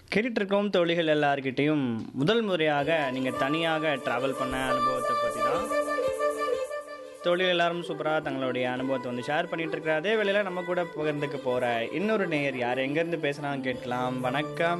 கேட்டுட்டு இருக்கோம் தோழிகள் எல்லார்கிட்டையும் முதல் முறையாக நீங்கள் தனியாக ட்ராவல் பண்ண அனுபவத்தை பற்றி தான் தோழிகள் எல்லாரும் சூப்பராக தங்களுடைய அனுபவத்தை வந்து ஷேர் பண்ணிட்டு இருக்கிற அதே வேளையில் நம்ம கூட பகிர்ந்துக்க போகிற இன்னொரு நேயர் யார் எங்கேருந்து பேசுகிறாங்க கேட்கலாம் வணக்கம்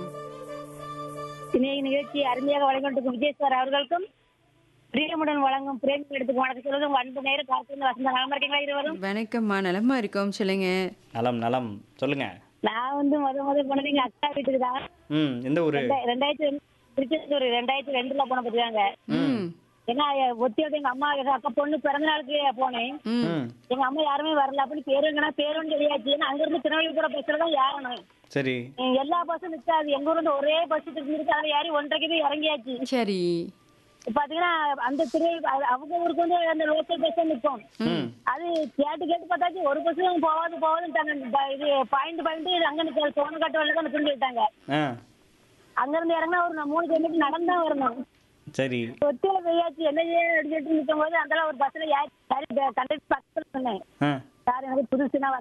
இணைய நிகழ்ச்சி அருமையாக வழங்கிட்டு விஜய் சார் அவர்களுக்கும் பிரியமுடன் வழங்கும் பிரேமி எடுத்துக்கு வணக்கம் சொல்லுங்க அன்பு நேரம் கார்த்திகை வசந்த நலமா இருக்கீங்களா இருவரும் வணக்கம்மா நலமா இருக்கோம் சொல்லுங்க நலம் நலம் சொல்லுங்க நான் வந்து முத முத போனது எங்க அக்கா வீட்டுக்கு தான் ம் எந்த ஊர் ரெண்டா- ரெண்டாயிரத்தி ரெண்டு- திருச்செந்தூர் ரெண்டாயிரத்தி ரெண்டுல போன பத்தியாங்க ம் ஏன்னா ஒத்தியோட எங்க அம்மா எங்க அக்கா பொண்ணு பிறந்த நாளுக்கு போனேன் ம் ம் எங்க அம்மா யாருமே வரல அப்படின்னு பேருங்கன்னா பேரும் தெரியாச்சு ஏன்னா அங்க இருந்து திருநெல்வேலிபுரம் பஸ்ல தான் ஏறணும் சரி எ- எல்லா பஸ்ஸும் நிற்காது எங்க ஊர்ல இருந்து ஒரே பஸ் இருக்கு அதுல ஏறி ஒன்றரைக்கு போய் இறங்கியாச்சு சரி பாத்தீங்கன்னா அந்த திரு அது- அவங்க ஊருக்கு வந்து அந்த லோக்கல் பஸ் நிற்கும் ம் அது கேட்டு கேட்டு பார்த்தாச்சு ஒரு பஸ்ஸும் போகாது போகாதுன்ட்டாங்க இது பாயிண்ட் பாயிண்ட் இது அங்க நிற்க சோனக்காட்டு வரல தான் நிற்கணும்னு சொல்லிட்டாங்க ஆ அங்க இருந்து இறங்கினா ஒரு நான் மூணு கிலோமீட்டர் நடந்து தான் வரணும் சரி ஒத்தியில போயாச்சு என்ன செய்ய அப்படின்னு சொல்லிட்டு நிற்கும் போது அந்த ஒரு பஸ்ல யார் கண்டக்டர் பக்கத்துல சொன்னேன் ஆ சார் எனக்கு புதுசு நான்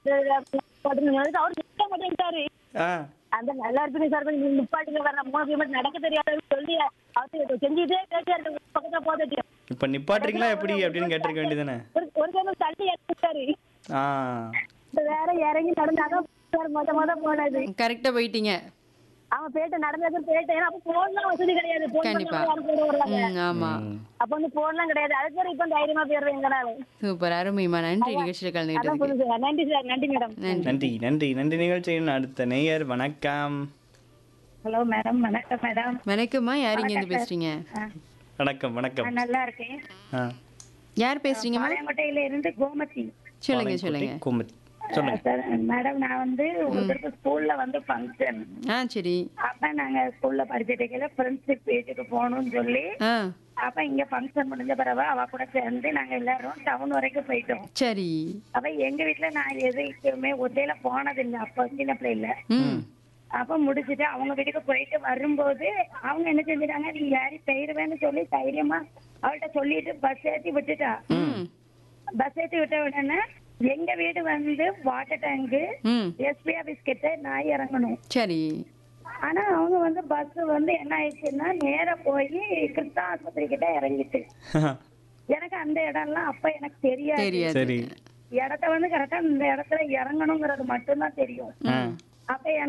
வந்து அவர் நிற்க மாட்டேங்கிட்டாரு ஆ அந்த நல்லா இருக்கு சார் கொஞ்சம் நிப்பாட்டுங்க வேற நான் மூணு கிலோமீட்டர் நடக்க தெரியாதுன்னு சொல்லி அவர் செஞ்சுட்டே பேசியாரு பக்கத்துல போதைக்கு இப்போ நிப்பாட்டுறீங்களா எப்படி அப்படின்னு கேட்டிருக்க வேண்டியதானே ஒரு ஒரு கிலோமீட்டர் தள்ளி இறங்கிட்டாரு ஆ வேற இறங்கி நடந்தாதான் சார் மொத மொத போனது கரெக்டா போயிட்டீங்க அவன் பேட்ட நடந்தது பேட்ட ஏன்னா அப்ப போன்லாம் வசதி கிடையாது போன் கண்டிப்பா. பண்ணா யாரும் போட வருவாங்க ம், ஆமா ம். அப்ப வந்து போன்லாம் கிடையாது அதுக்கு வேற இப்ப தைரியமா போயிடுவேன் எங்கனாலும் சூப்பர் அருமைமா நன்றி நிகழ்ச்சியில் அதான் கலந்துக்கிட்டதுக்கு புதுசு நன்றி சார் நன்றி மேடம் நன்றி நன்றி நன்றி நன்றி நிகழ்ச்சியின் அடுத்த நேயர் வணக்கம் ஹலோ மேடம் வணக்கம் மேடம் வணக்கம்மா யார் இங்க இருந்து பேசுறீங்க வணக்கம் வணக்கம் நல்லா இருக்கேன் ஆ யார் பேசுறீங்கம்மா பாளையங்கோட்டையில இருந்து கோமதி சொல்லுங்க சொல்லுங்க குமுத் சொல்லுங்க மேடம் நான் வந்து ஒரு தடவை ஸ்கூல்ல வந்து ஃபங்க்ஷன் ஆ சரி அப்ப நாங்க ஸ்கூல்ல படிச்சுட்டு ஃப்ரெண்ட்ஷிப் வீட்டுக்கு போகணும்னு சொல்லி ஆ அப்ப இங்க ஃபங்க்ஷன் முடிஞ்ச பிறகு அவ கூட சேர்ந்து நாங்க எல்லாரும் டவுன் வரைக்கும் போயிட்டோம் சரி அப்ப எங்க வீட்டுல நான் எதுக்குமே ஒத்தையில போனதில்லை அப்ப சின்ன பிள்ளைல ம் அப்ப முடிச்சுட்டு அவங்க வீட்டுக்கு போயிட்டு வரும்போது அவங்க என்ன செஞ்சுட்டாங்க நீ யாரி போயிருவேன்னு சொல்லி தைரியமா அவள்கிட்ட சொல்லிட்டு பஸ் ஏத்தி விட்டுட்டா ம் பஸ் ஏத்தி விட்ட உடனே எங்க வீடு வந்து வாட்டர் டேங்கு ம் எஸ்பி ஆபீஸ் கிட்ட நான் இறங்கணும் சரி ஆனா அவங்க வந்து பஸ் வந்து என்ன ஆயிடுச்சுன்னா நேரா போய் கிருஷ்ணா ஆஸ்பத்திரி கிட்ட இறங்கிட்டு எனக்கு அந்த இடம்லாம் அப்ப எனக்கு தெரியாது தெரியாது சரி இடத்த வந்து கரெக்டா இந்த இடத்துல இறங்கணுங்கிறது மட்டும்தான் தெரியும் ஆ அப்ப எனக்கு